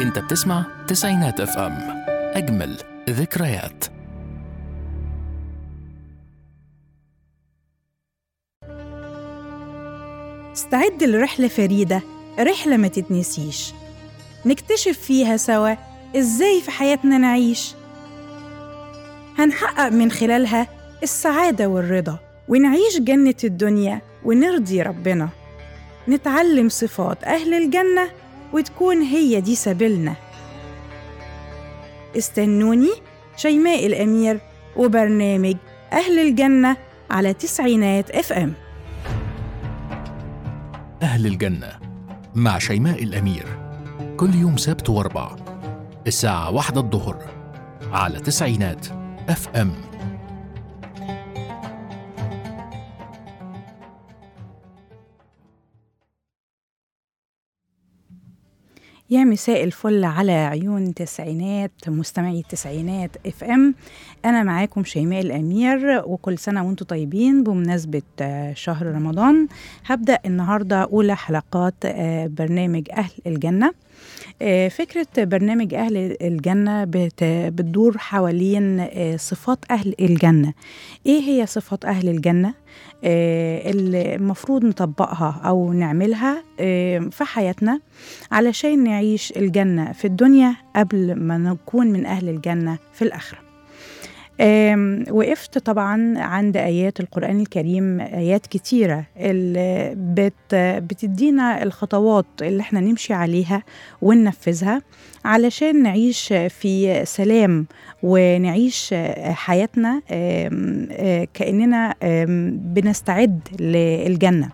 انت بتسمع تسعينات اف ام اجمل ذكريات استعد لرحلة فريدة رحلة ما تتنسيش نكتشف فيها سوا إزاي في حياتنا نعيش هنحقق من خلالها السعادة والرضا ونعيش جنة الدنيا ونرضي ربنا نتعلم صفات أهل الجنة وتكون هي دي سبيلنا استنوني شيماء الأمير وبرنامج أهل الجنة على تسعينات اف ام أهل الجنة مع شيماء الأمير كل يوم سبت واربع الساعة واحدة الظهر على تسعينات اف ام يا مساء الفل على عيون تسعينات مستمعي التسعينات اف ام انا معاكم شيماء الامير وكل سنه وانتم طيبين بمناسبه آه، شهر رمضان هبدا النهارده اولى حلقات آه، برنامج اهل الجنه آه، فكرة برنامج أهل الجنة بت- بتدور حوالين آه، صفات أهل الجنة إيه هي صفات أهل الجنة؟ آه، اللي المفروض نطبقها أو نعملها آه، في حياتنا علشان نعيش الجنة في الدنيا قبل ما نكون من أهل الجنة في الآخرة آم، وقفت طبعا عند آيات القرآن الكريم آيات كتيرة اللي بت بتدينا الخطوات اللي احنا نمشي عليها وننفذها علشان نعيش في سلام ونعيش حياتنا آم، آه، كأننا آم، بنستعد للجنة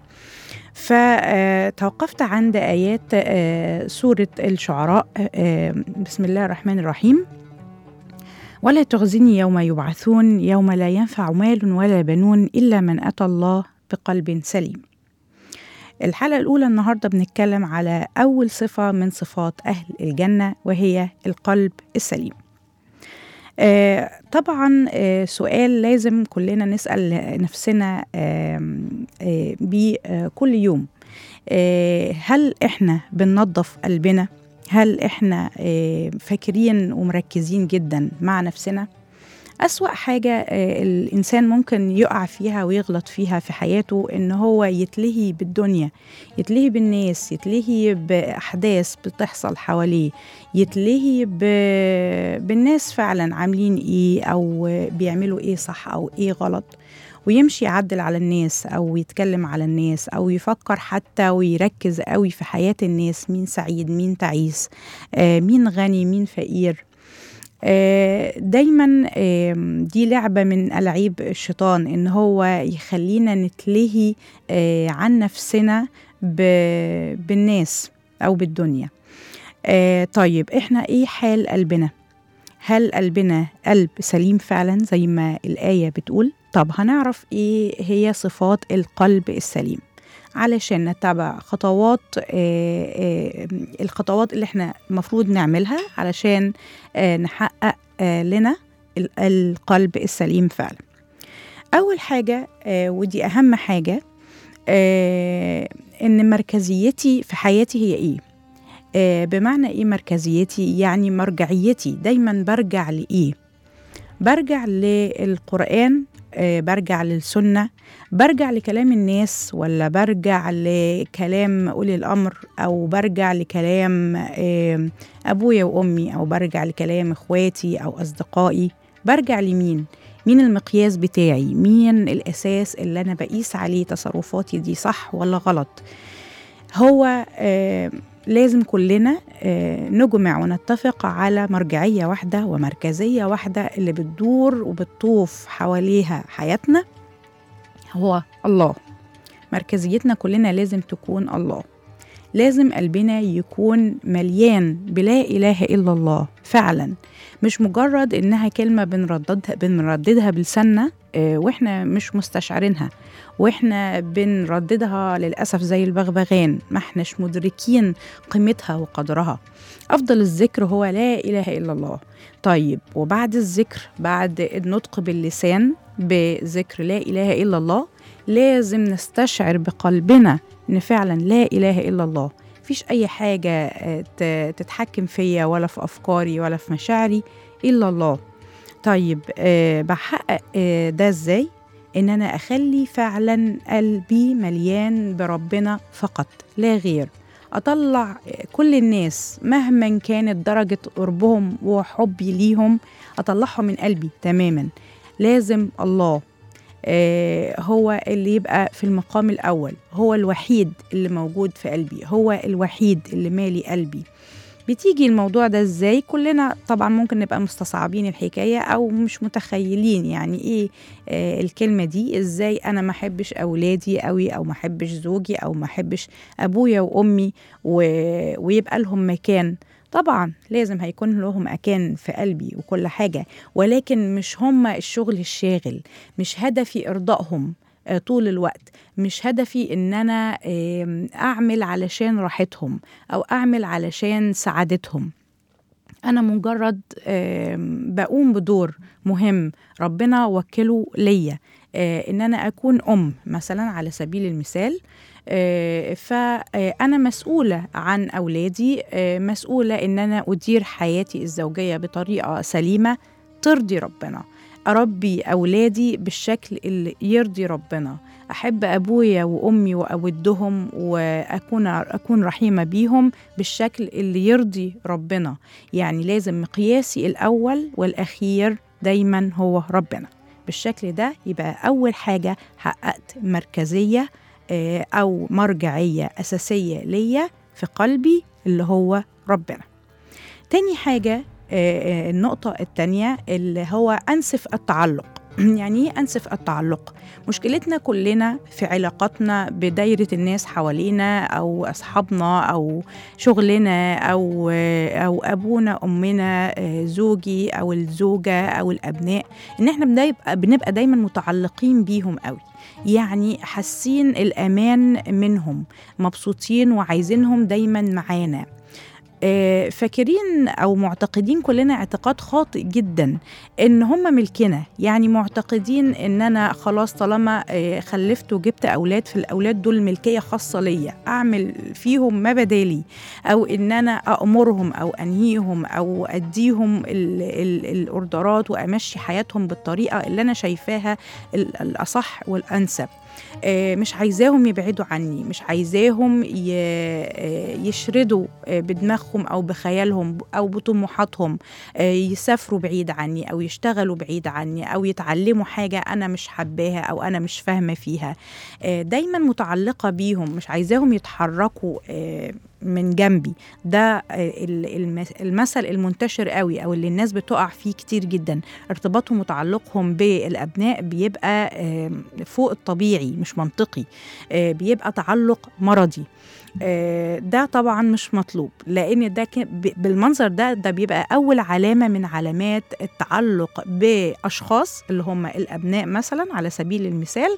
فتوقفت عند آيات آه، سورة الشعراء آه، بسم الله الرحمن الرحيم ولا تخزني يوم يبعثون يوم لا ينفع مال ولا بنون إلا من أتى الله بقلب سليم الحلقة الأولى النهاردة بنتكلم على أول صفة من صفات أهل الجنة وهي القلب السليم آه طبعا آه سؤال لازم كلنا نسأل نفسنا آم، آه بيه آه كل يوم آه هل احنا بننظف قلبنا هل احنا آه فاكرين ومركزين جدا مع نفسنا أسوأ حاجة آه، الإنسان ممكن يقع فيها ويغلط فيها في حياته إن هو يتلهي بالدنيا يتلهي بالناس يتلهي بأحداث بتحصل حواليه يتلهي ب... بالناس فعلا عاملين إيه أو بيعملوا إيه صح أو إيه غلط ويمشي يعدل على الناس أو يتكلم على الناس أو يفكر حتى ويركز قوي في حياة الناس مين سعيد مين تعيس آه، مين غني مين فقير آه، دايما آم، دي لعبة من ألعاب الشيطان إن هو يخلينا نتلهي آه، عن نفسنا ب- بالناس أو بالدنيا آه، طيب إحنا إيه حال قلبنا؟ هل قلبنا قلب سليم فعلا زي ما الآية بتقول؟ طب هنعرف إيه هي صفات القلب السليم علشان نتبع خطوات آه، آه، الخطوات اللي احنا المفروض نعملها علشان آه، نحقق آه، لنا ال- القلب السليم فعلا أول حاجة آه، ودي أهم حاجة آه، إن مركزيتي في حياتي هي إيه آه، بمعنى إيه مركزيتي يعني مرجعيتي دايما برجع لإيه برجع للقرآن آه، برجع للسنة برجع لكلام الناس ولا برجع لكلام أولي الأمر أو برجع لكلام آه، أبويا وأمي أو برجع لكلام إخواتي أو أصدقائي برجع لمين؟ مين المقياس بتاعي؟ مين الأساس اللي أنا بقيس عليه تصرفاتي دي صح ولا غلط؟ هو آه لازم كلنا آه نجمع ونتفق على مرجعية واحدة ومركزية واحدة اللي بتدور وبتطوف حواليها حياتنا هو الله مركزيتنا كلنا لازم تكون الله لازم قلبنا يكون مليان بلا إله إلا الله فعلا مش مجرد إنها كلمة بنرددها بنرددها بلساننا آه، وإحنا مش مستشعرينها وإحنا بنرددها للأسف زي البغبغان ما إحناش مدركين قيمتها وقدرها أفضل الذكر هو لا إله إلا الله طيب وبعد الذكر بعد النطق باللسان بذكر لا إله إلا الله لازم نستشعر بقلبنا إن فعلا لا إله إلا الله مفيش أي حاجة آه، ت- تتحكم فيا ولا في أفكاري ولا في مشاعري إلا الله طيب آه، بحقق آه، ده إزاي؟ إن أنا أخلي فعلا قلبي مليان بربنا فقط لا غير أطلع آه، كل الناس مهما كانت درجة قربهم وحبي ليهم أطلعهم من قلبي تماما لازم الله آه، هو اللي يبقى في المقام الأول هو الوحيد اللي موجود في قلبي هو الوحيد اللي مالي قلبي بتيجي الموضوع ده ازاي كلنا طبعا ممكن نبقى مستصعبين الحكاية أو مش متخيلين يعني ايه آه الكلمة دي ازاي أنا ما أحبش أولادي قوي أو ما أحبش زوجي أو ما أحبش أبويا وأمي و... ويبقى لهم مكان طبعا لازم هيكون لهم مكان في قلبي وكل حاجة ولكن مش هم الشغل الشاغل مش هدفي إرضائهم آه، طول الوقت مش هدفي ان انا آم، اعمل علشان راحتهم او اعمل علشان سعادتهم انا مجرد آم، بقوم بدور مهم ربنا وكله ليا آه، ان انا اكون ام مثلا على سبيل المثال آه، فانا مسؤوله عن اولادي آه، مسؤوله ان انا ادير حياتي الزوجيه بطريقه سليمه ترضي ربنا اربي اولادي بالشكل اللي يرضي ربنا احب ابويا وامي واودهم واكون اكون رحيمه بيهم بالشكل اللي يرضي ربنا يعني لازم مقياسي الاول والاخير دايما هو ربنا بالشكل ده يبقى اول حاجه حققت مركزيه آه، او مرجعيه اساسيه ليا في قلبي اللي هو ربنا تاني حاجه آه، آه، النقطه التانيه اللي هو انسف التعلق يعني ايه انسف التعلق مشكلتنا كلنا في علاقاتنا بدايره الناس حوالينا او اصحابنا او شغلنا او او ابونا امنا آه، زوجي او الزوجه او الابناء ان احنا بنبقى بنبقى دايما متعلقين بيهم قوي يعني حاسين الامان منهم مبسوطين وعايزينهم دايما معانا آه، فاكرين او معتقدين كلنا اعتقاد خاطئ جدا ان هم ملكنا يعني معتقدين ان انا خلاص طالما آه، خلفت وجبت اولاد في الاولاد دول ملكيه خاصه ليا اعمل فيهم ما بدالي او ان انا امرهم او انهيهم او اديهم ال ال الاوردرات وامشي حياتهم بالطريقه اللي انا شايفاها ال- الاصح والانسب آه، مش عايزاهم يبعدوا عني مش عايزاهم ي- آه، يشردوا آه، بدماغهم او بخيالهم او بطموحاتهم آه، يسافروا بعيد عني او يشتغلوا بعيد عني او يتعلموا حاجه انا مش حباها او انا مش فاهمه فيها آه، دايما متعلقه بيهم مش عايزاهم يتحركوا آه، من جنبي ده آه، ال- المس- المثل المنتشر قوي او اللي الناس بتقع فيه كتير جدا ارتباطهم وتعلقهم بالابناء بيبقى آه، فوق الطبيعي مش منطقي آه، بيبقى تعلق مرضي آه، ده طبعا مش مطلوب لان ده ك- ب- بالمنظر ده ده بيبقى اول علامه من علامات التعلق باشخاص اللي هم الابناء مثلا على سبيل المثال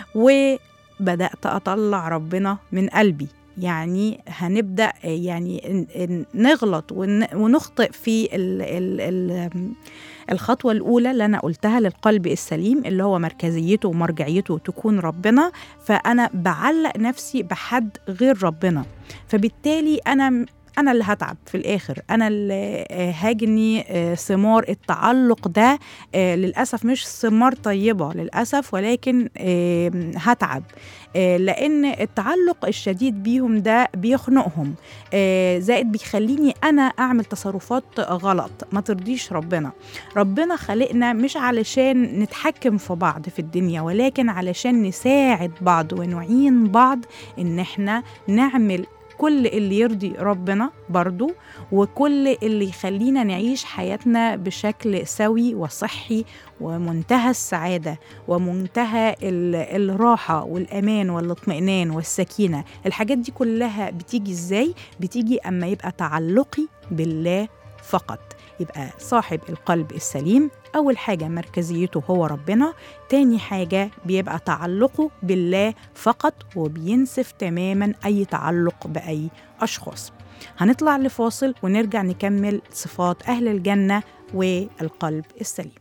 وبدات اطلع ربنا من قلبي يعني هنبدا آه، يعني ن- ن- نغلط ون- ونخطئ في ال ال ال الخطوة الأولى اللي أنا قلتها للقلب السليم اللي هو مركزيته ومرجعيته تكون ربنا فأنا بعلق نفسي بحد غير ربنا فبالتالي أنا أنا اللي هتعب في الآخر أنا اللي آه، هجني آه، ثمار التعلق ده آه، للأسف مش ثمار طيبة للأسف ولكن آه، هتعب آه، لأن التعلق الشديد بيهم ده بيخنقهم آه، زائد بيخليني أنا أعمل تصرفات غلط ما ترضيش ربنا ربنا خلقنا مش علشان نتحكم في بعض في الدنيا ولكن علشان نساعد بعض ونعين بعض ان احنا نعمل كل اللي يرضي ربنا برضو وكل اللي يخلينا نعيش حياتنا بشكل سوي وصحي ومنتهى السعادة ومنتهى ال- الراحة والأمان والاطمئنان والسكينة الحاجات دي كلها بتيجي إزاي؟ بتيجي أما يبقى تعلقي بالله فقط يبقى صاحب القلب السليم أول حاجة مركزيته هو ربنا تاني حاجة بيبقى تعلقه بالله فقط وبينسف تماما أي تعلق بأي أشخاص هنطلع لفاصل ونرجع نكمل صفات أهل الجنة والقلب السليم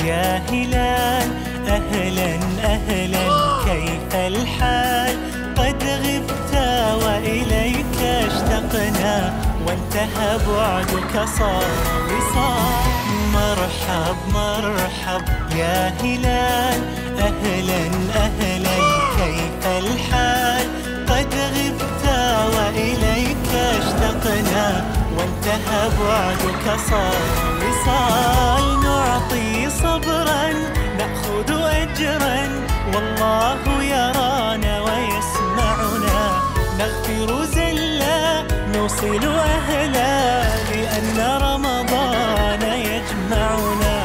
يا هلال أهلا أهلا كيف الحال قد غبت وإليك اشتقنا وانتهى بعدك صار وصال مرحب مرحب يا هلال أهلا أهلا كيف الحال قد غبت وإليك اشتقنا وانتهى بعدك صار وصال نعطي صبرا نأخذ أجرا والله يرانا ويسمعنا نغفر زلا نوصل أهلا لأن رمضان يجمعنا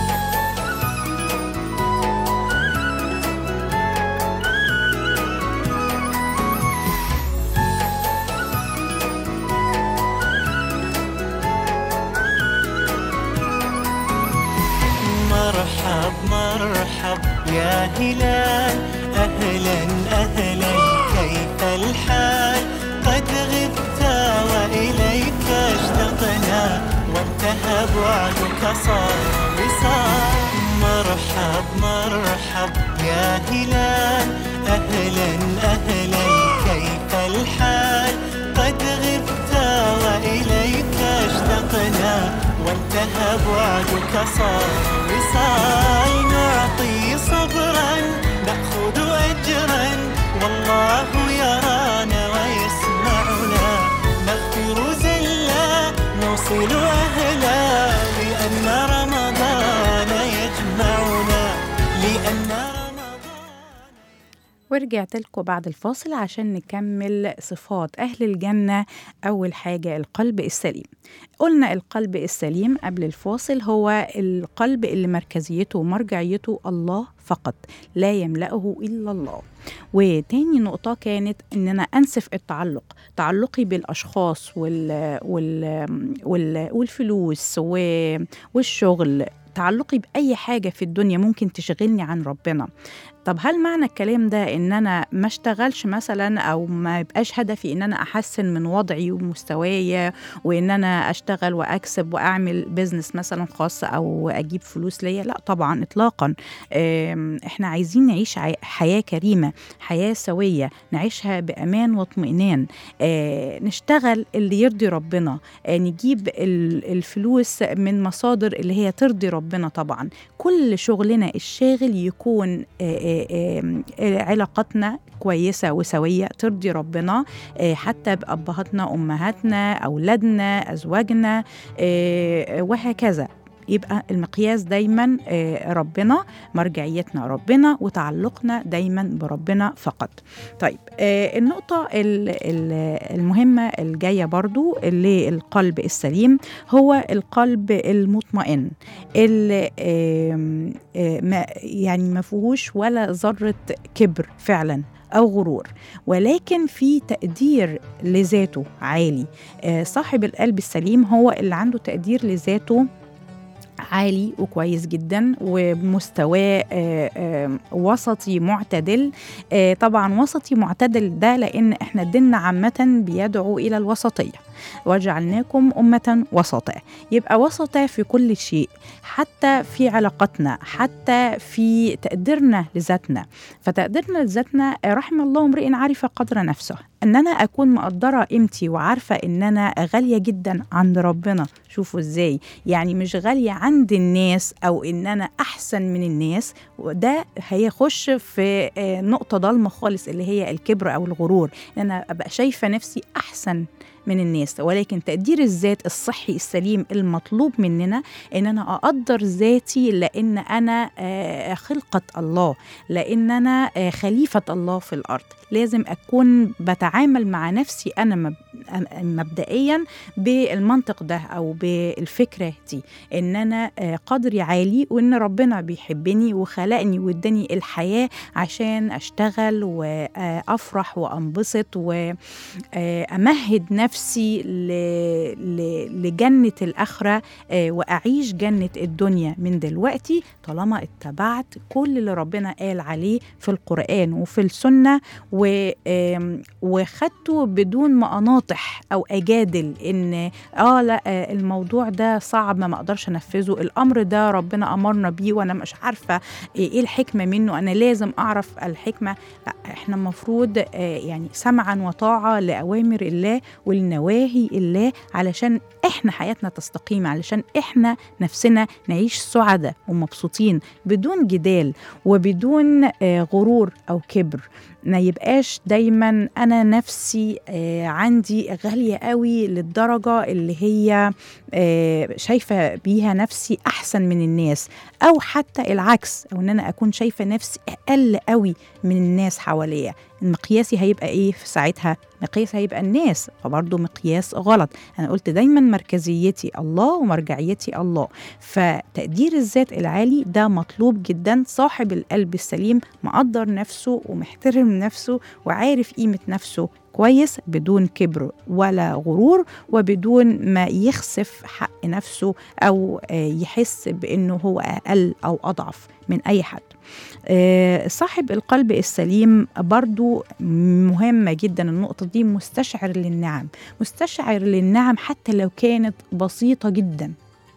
مرحب مرحب يا هلال أهلا أهلا كيف الحال قد غبت وإليك اشتقنا وانتهى بعدك صار وصال مرحب مرحب يا هلال أهلا أهلا كيف الحال قد غبت وإليك اشتقنا وانتهى بعدك صار وصال نعطي صبرا نأخذ أجرا والله يرانا ويسمعنا نغفر زلا نوصل أهلا لأن رمضان يجمعنا لأن رمضان ورجعت لكم بعد الفاصل عشان نكمل صفات أهل الجنة أول حاجة القلب السليم قلنا القلب السليم قبل الفاصل هو القلب اللي مركزيته ومرجعيته الله فقط لا يملأه إلا الله وتاني نقطة كانت إن أنا أنسف التعلق تعلقي بالأشخاص وال وال وال والفلوس و- والشغل تعلقي بأي حاجة في الدنيا ممكن تشغلني عن ربنا طب هل معنى الكلام ده ان انا ما اشتغلش مثلا او ما يبقاش هدفي ان انا احسن من وضعي ومستواي وان انا اشتغل واكسب واعمل بيزنس مثلا خاص او اجيب فلوس ليا لا طبعا اطلاقا آم، احنا عايزين نعيش عي- حياه كريمه حياه سويه نعيشها بامان واطمئنان آه، نشتغل اللي يرضي ربنا آه، نجيب ال- الفلوس من مصادر اللي هي ترضي ربنا طبعا كل شغلنا الشاغل يكون آه، آه، آه، آه، علاقتنا كويسة وسوية ترضي ربنا آه، حتى بأبهاتنا أمهاتنا أولادنا أزواجنا آه، وهكذا يبقى المقياس دايما آه، ربنا مرجعيتنا ربنا وتعلقنا دايما بربنا فقط طيب آه، النقطة ال- ال- المهمة الجاية برضو للقلب السليم هو القلب المطمئن اللي آم، آه، ما يعني ما فيهوش ولا ذرة كبر فعلا أو غرور ولكن في تقدير لذاته عالي آه، صاحب القلب السليم هو اللي عنده تقدير لذاته عالي وكويس جدا ومستواه آه، آه، وسطي معتدل آه، طبعا وسطي معتدل ده لان احنا ديننا عامه بيدعو الى الوسطيه وجعلناكم امه وسطا يبقى وسطا في كل شيء حتى في علاقتنا حتى في تقديرنا لذاتنا فتقديرنا لذاتنا آه، رحم الله امرئ عرف قدر نفسه ان انا اكون مقدره قيمتي وعارفه ان انا غاليه جدا عند ربنا شوفوا ازاي يعني مش غاليه عند الناس او ان انا احسن من الناس وده هيخش في آه، نقطه ضلمه خالص اللي هي الكبر او الغرور ان انا ابقى شايفه نفسي احسن من الناس ولكن تقدير الذات الصحي السليم المطلوب مننا ان انا اقدر ذاتي لان انا آه، خلقه الله لان انا آه، خليفه الله في الارض لازم اكون بتعامل مع نفسي انا مب- أم- مبدئيا بالمنطق ده او بالفكره دي ان انا آه، قدري عالي وان ربنا بيحبني وخلقني واداني الحياه عشان اشتغل وافرح وانبسط وامهد نفسي نفسي ل... ل... لجنة الآخرة آه، وأعيش جنة الدنيا من دلوقتي طالما اتبعت كل اللي ربنا قال عليه في القرآن وفي السنة و... آم، وخدته بدون ما أناطح أو أجادل إن آه لا آه، الموضوع ده صعب ما أقدرش أنفذه الأمر ده ربنا أمرنا بيه وأنا مش عارفة إيه الحكمة منه أنا لازم أعرف الحكمة لا إحنا المفروض آه، يعني سمعا وطاعة لأوامر الله ولنواهي الله علشان إحنا حياتنا تستقيم علشان إحنا نفسنا نعيش سعداء ومبسوطين بدون جدال وبدون آه، غرور أو كبر ما يبقاش دايما انا نفسي آه، عندي غاليه قوي للدرجه اللي هي آه، شايفه بيها نفسي احسن من الناس او حتى العكس او ان انا اكون شايفه نفسي اقل قوي من الناس حواليا مقياسي هيبقى ايه في ساعتها مقياس هيبقى الناس فبرضه مقياس غلط انا قلت دايما مركزيتي الله ومرجعيتي الله فتقدير الذات العالي ده مطلوب جدا صاحب القلب السليم مقدر نفسه ومحترم نفسه وعارف قيمه نفسه كويس بدون كبر ولا غرور وبدون ما يخسف حق نفسه او آه، يحس بانه هو اقل او اضعف من اي حد آه، صاحب القلب السليم برضو مهمة جدا النقطة دي مستشعر للنعم مستشعر للنعم حتى لو كانت بسيطة جدا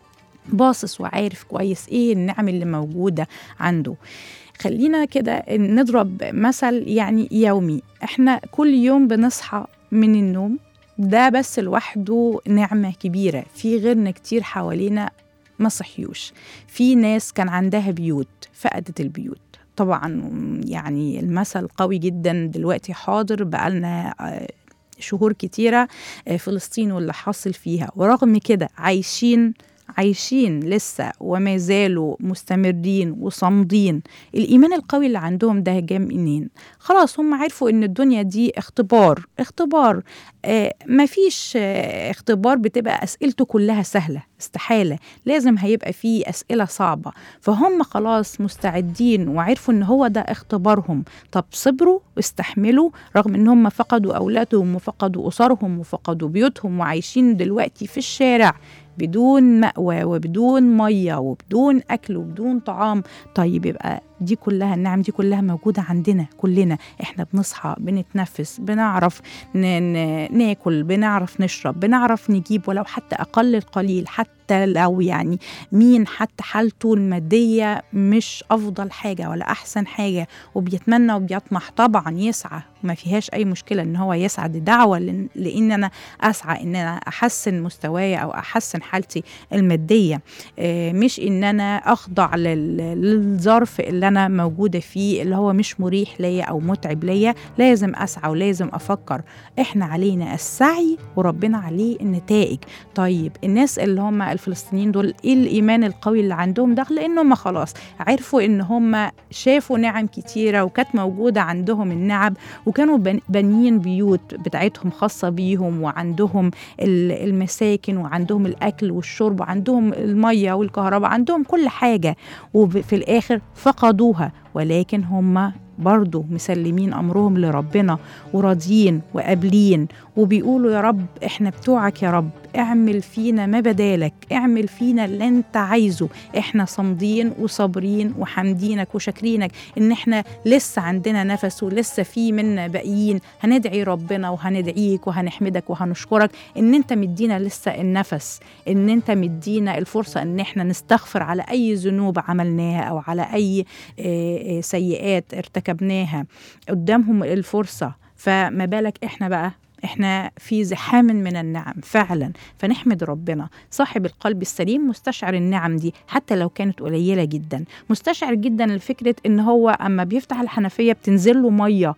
باصص وعارف كويس ايه النعم اللي موجودة عنده خلينا كده نضرب مثل يعني يومي احنا كل يوم بنصحى من النوم ده بس لوحده نعمة كبيرة في غيرنا كتير حوالينا ما صحيوش في ناس كان عندها بيوت فقدت البيوت طبعا يعني المثل قوي جدا دلوقتي حاضر بقالنا آه، شهور كتيرة آه، فلسطين واللي حاصل فيها ورغم كده عايشين عايشين لسه وما زالوا مستمرين وصامدين الإيمان القوي اللي عندهم ده جاي منين خلاص هم عرفوا إن الدنيا دي اختبار اختبار آه مفيش آه اختبار بتبقى أسئلته كلها سهلة استحالة لازم هيبقى فيه أسئلة صعبة فهم خلاص مستعدين وعرفوا إن هو ده اختبارهم طب صبروا واستحملوا رغم إن هم فقدوا أولادهم وفقدوا أسرهم وفقدوا بيوتهم وعايشين دلوقتي في الشارع بدون مأوى وبدون مية وبدون أكل وبدون طعام طيب يبقى دي كلها النعم دي كلها موجودة عندنا كلنا احنا بنصحى بنتنفس بنعرف ن- ن- ناكل بنعرف نشرب بنعرف نجيب ولو حتى أقل القليل حتى لو يعني مين حتى حالته المادية مش أفضل حاجة ولا أحسن حاجة وبيتمنى وبيطمح طبعا يسعى ما فيهاش أي مشكلة إن هو يسعى دي دعوة لأن, لأن أنا أسعى إن أنا أحسن مستواي أو أحسن حالتي المادية آه، مش إن أنا أخضع لل- للظرف اللي أنا موجودة فيه اللي هو مش مريح ليا أو متعب ليا لازم أسعى ولازم أفكر إحنا علينا السعي وربنا عليه النتائج طيب الناس اللي هم الفلسطينيين دول إيه الإيمان القوي اللي عندهم ده لأنهم خلاص عرفوا إن هم شافوا نعم كتيرة وكانت موجودة عندهم النعم وكانوا بن- بانيين بيوت بتاعتهم خاصة بيهم وعندهم ال- المساكن وعندهم الأكل والشرب وعندهم المية والكهرباء عندهم كل حاجة وفي الآخر فقدوها ولكن هم برضو مسلمين أمرهم لربنا وراضيين وقابلين وبيقولوا يا رب احنا بتوعك يا رب اعمل فينا ما بدالك اعمل فينا اللي انت عايزه احنا صامدين وصابرين وحامدينك وشاكرينك ان احنا لسه عندنا نفس ولسه في منا باقيين هندعي ربنا وهندعيك وهنحمدك وهنشكرك ان انت مدينا لسه النفس ان انت مدينا الفرصه ان احنا نستغفر على اي ذنوب عملناها او على اي آه، آه، سيئات ارتكبناها قدامهم الفرصه فما بالك احنا بقى احنا في زحام من النعم فعلا فنحمد ربنا صاحب القلب السليم مستشعر النعم دي حتى لو كانت قليله جدا مستشعر جدا لفكره ان هو اما بيفتح الحنفيه بتنزل له ميه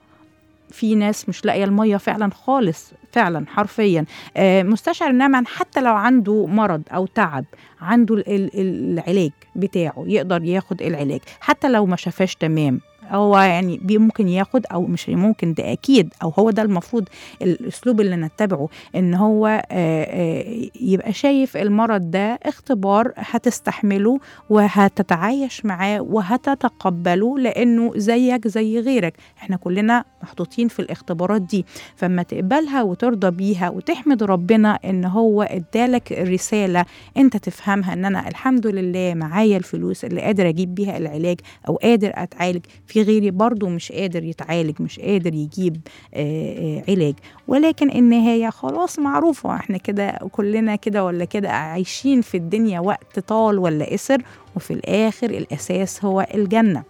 في ناس مش لاقيه الميه فعلا خالص فعلا حرفيا آه، مستشعر النعم حتى لو عنده مرض او تعب عنده ال- ال- العلاج بتاعه يقدر ياخد العلاج حتى لو ما شافاش تمام هو يعني بي- ممكن ياخد او مش ممكن ده اكيد او هو ده المفروض الاسلوب اللي نتبعه ان هو آه، آه، يبقى شايف المرض ده اختبار هتستحمله وهتتعايش معاه وهتتقبله لانه زيك زي غيرك احنا كلنا محطوطين في الاختبارات دي فما تقبلها وترضى بيها وتحمد ربنا ان هو ادالك رساله انت تفهمها ان انا الحمد لله معايا الفلوس اللي قادر اجيب بيها العلاج او قادر اتعالج في غيري برضو مش قادر يتعالج مش قادر يجيب آه، آه، علاج ولكن النهايه خلاص معروفه احنا كده كلنا كده ولا كده عايشين في الدنيا وقت طال ولا قصر وفي الاخر الاساس هو الجنه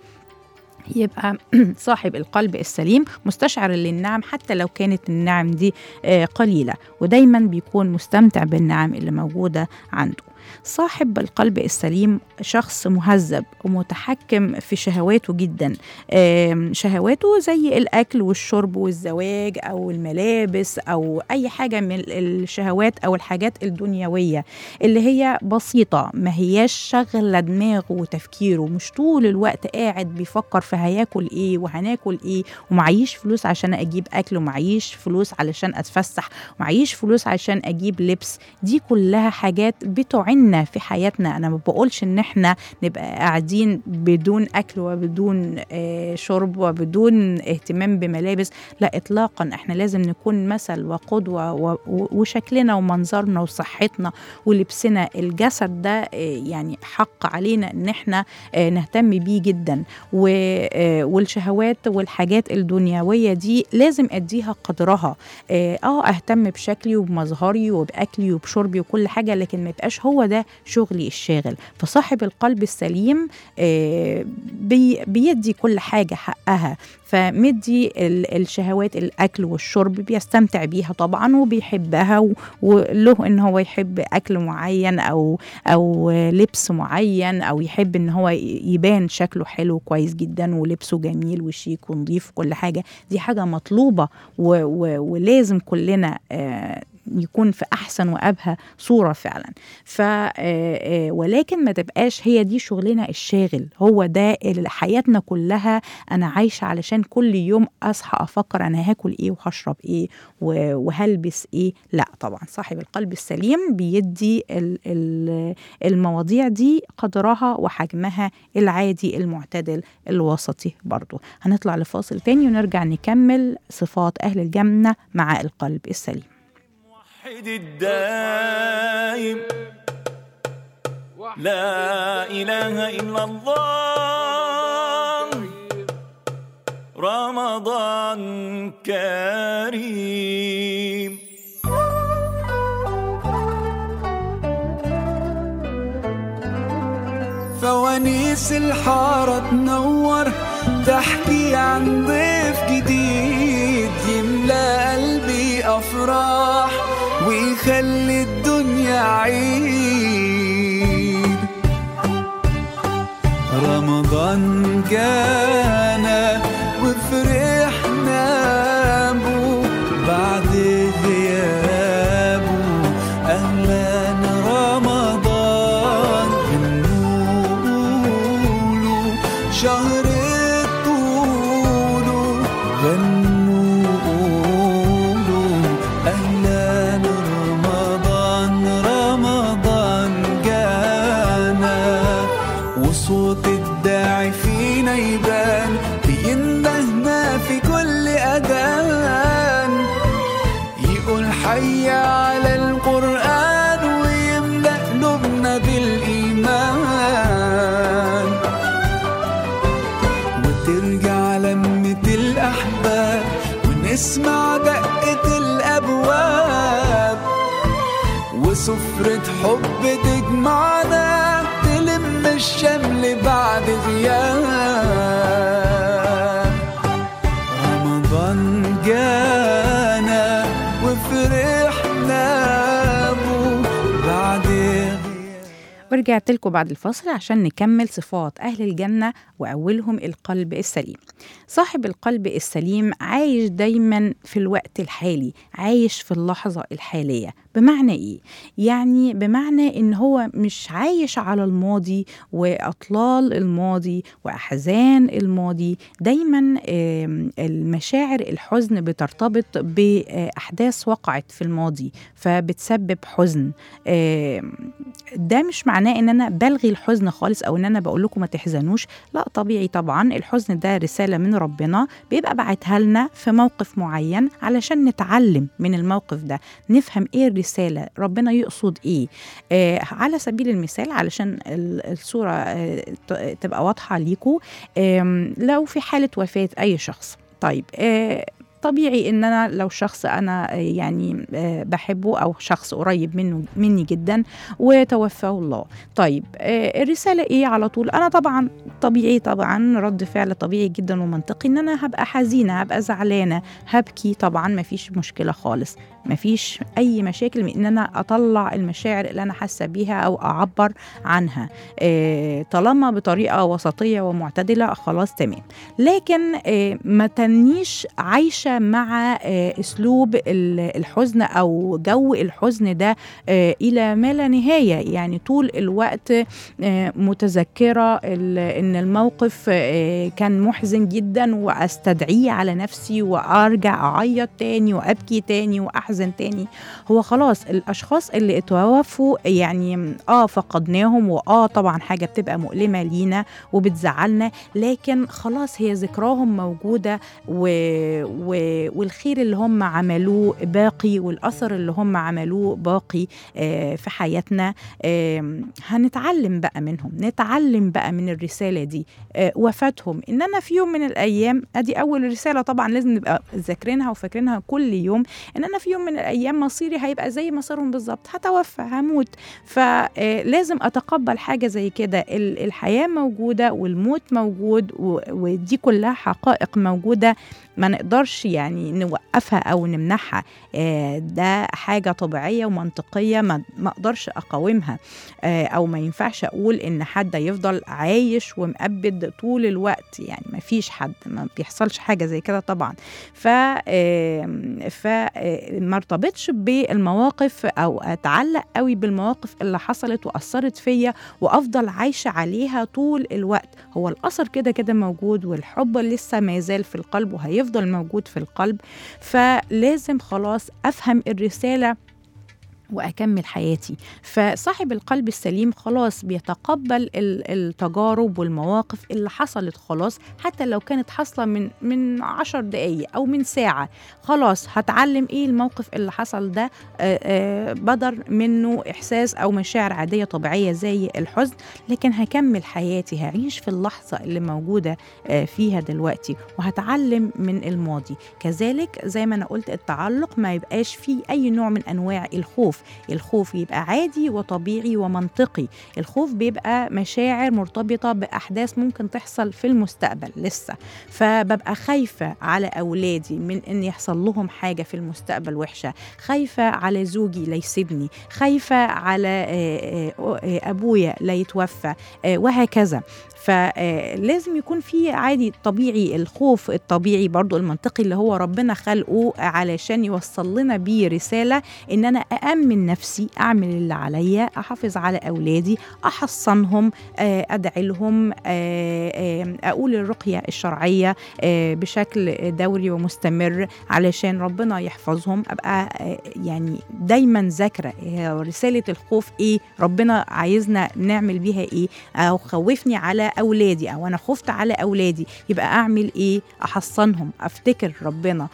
يبقى صاحب القلب السليم مستشعر للنعم حتى لو كانت النعم دي آه، قليلة ودايما بيكون مستمتع بالنعم اللي موجودة عنده صاحب القلب السليم شخص مهذب ومتحكم في شهواته جدا آم، شهواته زي الأكل والشرب والزواج أو الملابس أو أي حاجة من الشهوات أو الحاجات الدنيوية اللي هي بسيطة ما هياش شغلة دماغه وتفكيره مش طول الوقت قاعد بيفكر في هياكل ايه وهناكل ايه ومعيش فلوس عشان اجيب اكل ومعيش فلوس علشان اتفسح ومعيش فلوس عشان اجيب لبس دي كلها حاجات بتعنا في حياتنا انا ما بقولش ان احنا نبقى قاعدين بدون اكل وبدون آه شرب وبدون اهتمام بملابس لا اطلاقا احنا لازم نكون مثل وقدوه و- و- وشكلنا ومنظرنا وصحتنا ولبسنا الجسد ده آه، يعني حق علينا ان احنا آه، نهتم بيه جدا و- آه، والشهوات والحاجات الدنيويه دي لازم اديها قدرها اه آه، اهتم بشكلي وبمظهري وباكلي وبشربي وكل حاجه لكن ما يبقاش هو ده شغلي الشاغل فصاحب القلب السليم آه، بي بيدي كل حاجه حقها فمدي ال- الشهوات الاكل والشرب بيستمتع بيها طبعا وبيحبها و- وله ان هو يحب اكل معين او او لبس معين او يحب ان هو ي- يبان شكله حلو كويس جدا ولبسه جميل وشيك ونظيف وكل حاجه دي حاجه مطلوبه و و ولازم كلنا آه يكون في احسن وابهى صوره فعلا ف آه، آه، ولكن ما تبقاش هي دي شغلنا الشاغل هو ده اللي حياتنا كلها انا عايشه علشان كل يوم اصحى افكر انا هاكل ايه وهشرب ايه و- وهلبس ايه لا طبعا صاحب القلب السليم بيدي ال- ال- المواضيع دي قدرها وحجمها العادي المعتدل الوسطي برضو هنطلع لفاصل تاني ونرجع نكمل صفات اهل الجنه مع القلب السليم وحد الدايم لا إله إلا الله رمضان كريم فوانيس الحارة تنور تحكي عن ضيف جديد يملى قلبي أفراح ويخلي الدنيا عيد رمضان جانا وفرحنا بو بعد غيابه أهلا رمضان غنوله شهر طوله غنوله أهلا رمضان رمضان جانا وصوت الداعي فينا يبان بيندهنا في كل أذان يقول حي على القرآن ويملأ قلوبنا بالإيمان وترجع لمة الأحباب ونسمع دقة الأبواب وسفرة حب تجمعنا تلم الشمل بعد غياب رمضان جانا وفرحنا بو بعد غياب ورجعت لكم بعد الفاصل عشان نكمل صفات أهل الجنة وأولهم القلب السليم صاحب القلب السليم عايش دايما في الوقت الحالي عايش في اللحظة الحالية بمعنى إيه؟ يعني بمعنى إن هو مش عايش على الماضي وأطلال الماضي وأحزان الماضي دايما آم، المشاعر الحزن بترتبط بأحداث وقعت في الماضي فبتسبب حزن آم، ده مش معناه ان انا بلغي الحزن خالص او ان انا بقول لكم ما تحزنوش لا طبيعي طبعا الحزن ده رساله من ربنا بيبقى بعتها لنا في موقف معين علشان نتعلم من الموقف ده نفهم ايه الرساله ربنا يقصد ايه آه على سبيل المثال علشان ال- الصوره آه ت- تبقى واضحه ليكم آم، لو في حاله وفاه اي شخص طيب آه طبيعي ان انا لو شخص انا آه، يعني آه، بحبه او شخص قريب منه مني جدا وتوفاه الله طيب آه، الرساله ايه على طول انا طبعا طبيعي طبعا رد فعل طبيعي جدا ومنطقي ان انا هبقى حزينه هبقى زعلانه هبكي طبعا مفيش مشكله خالص مفيش اي مشاكل من ان انا اطلع المشاعر اللي انا حاسه بيها او اعبر عنها آه، طالما بطريقه وسطيه ومعتدله خلاص تمام لكن آه، ما تنيش عايشه مع آه، اسلوب ال- الحزن او جو الحزن ده آه، الى ما لا نهايه يعني طول الوقت آه، متذكره ال- ان الموقف آه، كان محزن جدا واستدعيه على نفسي وارجع اعيط تاني وابكي تاني واحزن تاني هو خلاص الاشخاص اللي اتوفوا يعني اه فقدناهم واه طبعا حاجه بتبقى مؤلمه لينا وبتزعلنا لكن خلاص هي ذكراهم موجوده و... و... والخير اللي هم عملوه باقي والاثر اللي هم عملوه باقي آه في حياتنا آه هنتعلم بقى منهم نتعلم بقى من الرساله دي آه وفاتهم ان انا في يوم من الايام ادي اول رساله طبعا لازم نبقى ذاكرينها وفاكرينها كل يوم ان انا في يوم من الايام مصيري هيبقى زي مصيرهم بالظبط هتوفى هموت فلازم اتقبل حاجه زي كده ال- الحياه موجوده والموت موجود و- ودي كلها حقائق موجوده ما نقدرش يعني نوقفها او نمنعها آه، ده حاجه طبيعيه ومنطقيه ما ما اقدرش اقاومها آه، او ما ينفعش اقول ان حد يفضل عايش ومأبد طول الوقت يعني ما فيش حد ما بيحصلش حاجه زي كده طبعا ف فما ارتبطش بالمواقف او اتعلق قوي بالمواقف اللي حصلت واثرت فيا وافضل عايشه عليها طول الوقت هو الاثر كده كده موجود والحب لسه ما يزال في القلب وهيفضل موجود في القلب فلازم خلاص افهم الرساله واكمل حياتي فصاحب القلب السليم خلاص بيتقبل ال- التجارب والمواقف اللي حصلت خلاص حتى لو كانت حاصله من من عشر دقايق او من ساعه خلاص هتعلم ايه الموقف اللي حصل ده آه، آه، بدر منه احساس او مشاعر عاديه طبيعيه زي الحزن لكن هكمل حياتي هعيش في اللحظه اللي موجوده آه، فيها دلوقتي وهتعلم من الماضي كذلك زي ما انا قلت التعلق ما يبقاش فيه اي نوع من انواع الخوف الخوف يبقى عادي وطبيعي ومنطقي الخوف بيبقى مشاعر مرتبطه باحداث ممكن تحصل في المستقبل لسه فببقى خايفه على اولادي من ان يحصل لهم حاجه في المستقبل وحشه خايفه على زوجي لا يسيبني خايفه على آه، آه، آه، ابويا لا يتوفى آه، وهكذا فلازم يكون في عادي طبيعي الخوف الطبيعي برضو المنطقي اللي هو ربنا خلقه علشان يوصل لنا بيه رسالة ان انا أأمن نفسي اعمل اللي عليا احافظ على اولادي احصنهم آه، ادعي لهم آه، آه، اقول الرقية الشرعية آه، بشكل دوري ومستمر علشان ربنا يحفظهم ابقى آه، يعني دايما ذاكرة هي رسالة الخوف ايه ربنا عايزنا نعمل بيها ايه او خوفني على اولادي او انا خفت على اولادي يبقى اعمل ايه احصنهم افتكر ربنا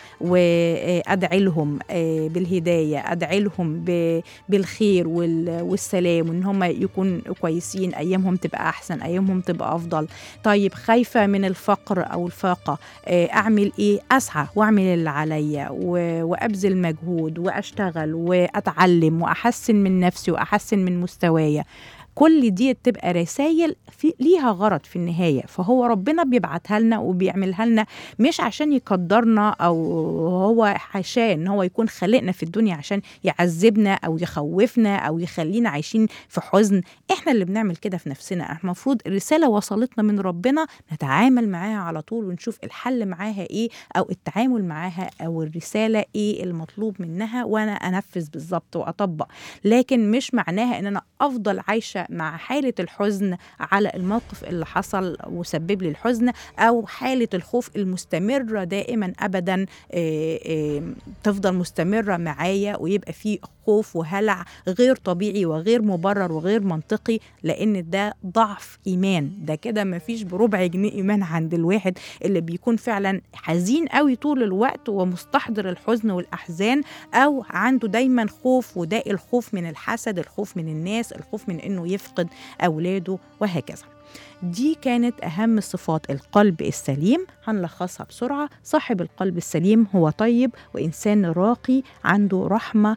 وادعي لهم آه، بالهدايه ادعي لهم ب- بالخير وال- والسلام وان هم يكونوا كويسين ايامهم تبقى احسن ايامهم تبقى افضل طيب خايفه من الفقر او الفاقه آه، اعمل ايه اسعى واعمل اللي عليا و- وابذل مجهود واشتغل واتعلم واحسن من نفسي واحسن من مستوايا كل دي تبقى رسائل في ليها غرض في النهايه فهو ربنا بيبعتها لنا وبيعملها لنا مش عشان يقدرنا او هو حاشاه ان هو يكون خلقنا في الدنيا عشان يعذبنا او يخوفنا او يخلينا عايشين في حزن احنا اللي بنعمل كده في نفسنا احنا المفروض الرساله وصلتنا من ربنا نتعامل معاها على طول ونشوف الحل معاها ايه او التعامل معاها او الرساله ايه المطلوب منها وانا انفذ بالظبط واطبق لكن مش معناها ان انا افضل عايشه مع حاله الحزن على الموقف اللي حصل وسبب لي الحزن او حاله الخوف المستمره دائما ابدا آه، آه، تفضل مستمره معايا ويبقى في خوف وهلع غير طبيعي وغير مبرر وغير منطقي لان ده ضعف ايمان ده كده مفيش بربع جنيه ايمان عند الواحد اللي بيكون فعلا حزين قوي طول الوقت ومستحضر الحزن والاحزان او عنده دايما خوف وداء الخوف من الحسد الخوف من الناس الخوف من انه يفقد اولاده وهكذا دي كانت أهم صفات القلب السليم هنلخصها بسرعة صاحب القلب السليم هو طيب وإنسان راقي عنده رحمة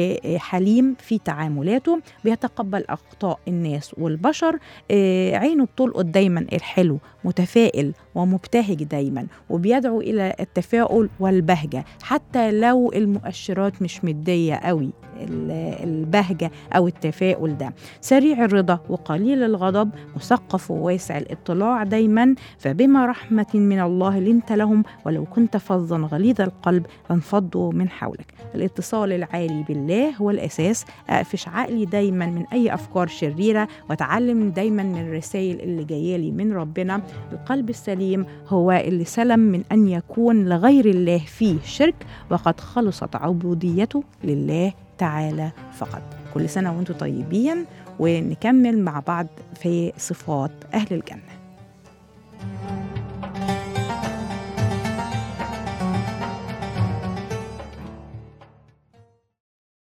وحليم في تعاملاته بيتقبل أخطاء الناس والبشر آه، عينه بتلقط دايما الحلو متفائل ومبتهج دايما وبيدعو إلى التفاؤل والبهجة حتى لو المؤشرات مش مدية قوي ال- البهجة أو التفاؤل ده سريع الرضا وقليل الغضب مثقف وواسع الاطلاع دايما فبما رحمة من الله لنت لهم ولو كنت فظا غليظ القلب لانفضوا من حولك الاتصال العالي بالله هو الأساس أقفش عقلي دايما من أي أفكار شريرة وأتعلم دايما من الرسائل اللي جاية لي من ربنا القلب السليم هو اللي سلم من أن يكون لغير الله فيه شرك وقد خلصت عبوديته لله تعالى فقط كل سنة وانتم طيبين ونكمل مع بعض في صفات أهل الجنة